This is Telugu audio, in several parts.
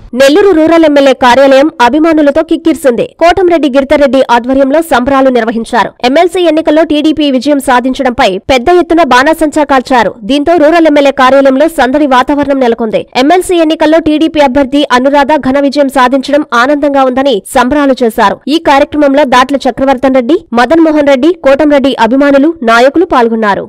నెల్లూరు రూరల్ ఎమ్మెల్యే కార్యాలయం అభిమానులతో కిక్కిర్సింది కోటంరెడ్డి గిరిధర్రెడ్డి ఆధ్వర్యంలో సంబరాలు నిర్వహించారు ఎమ్మెల్సీ ఎన్నికల్లో టీడీపీ విజయం సాధించడంపై పెద్ద ఎత్తున బాణాసంచా కాల్చారు దీంతో రూరల్ ఎమ్మెల్యే కార్యాలయంలో సందడి వాతావరణం నెలకొంది ఎమ్మెల్సీ ఎన్నికల్లో టీడీపీ అభ్యర్థి అనురాధ ఘన విజయం సాధించడం ఆనందంగా ఉందని సంబరాలు చేశారు ఈ కార్యక్రమంలో దాట్ల చక్రవర్తన్ రెడ్డి మదన్ మోహన్ రెడ్డి కోటంరెడ్డి అభిమానులు నాయకులు పాల్గొన్నారు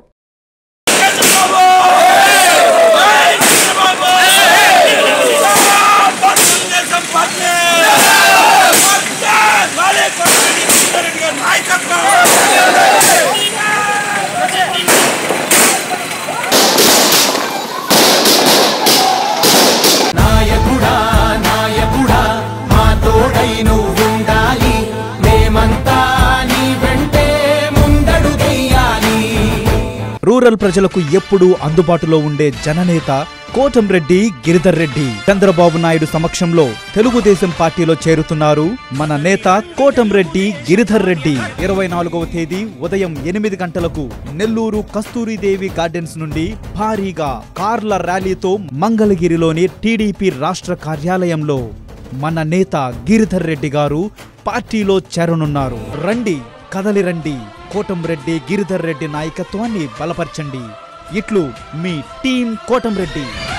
నాయకుడా నాయకుడా మా తోడై నువ్వుండాలి మేమంతా నీ వెంటే ముందడుగెయ్యాలి రూరల్ ప్రజలకు ఎప్పుడూ అందుబాటులో ఉండే జననేత కోటంరెడ్డి గిరిధర్ రెడ్డి చంద్రబాబు నాయుడు సమక్షంలో తెలుగుదేశం పార్టీలో చేరుతున్నారు మన నేత కోటంరెడ్డి గిరిధర్ రెడ్డి ఇరవై నాలుగవ తేదీ ఉదయం ఎనిమిది గంటలకు నెల్లూరు కస్తూరిదేవి గార్డెన్స్ నుండి భారీగా కార్ల ర్యాలీతో మంగళగిరిలోని టీడీపీ రాష్ట్ర కార్యాలయంలో మన నేత గిరిధర్ రెడ్డి గారు పార్టీలో చేరనున్నారు రండి కదలి రండి కోటంరెడ్డి గిరిధర్ రెడ్డి నాయకత్వాన్ని బలపరచండి ఇట్లు మీ టీం కోటంరెడ్డి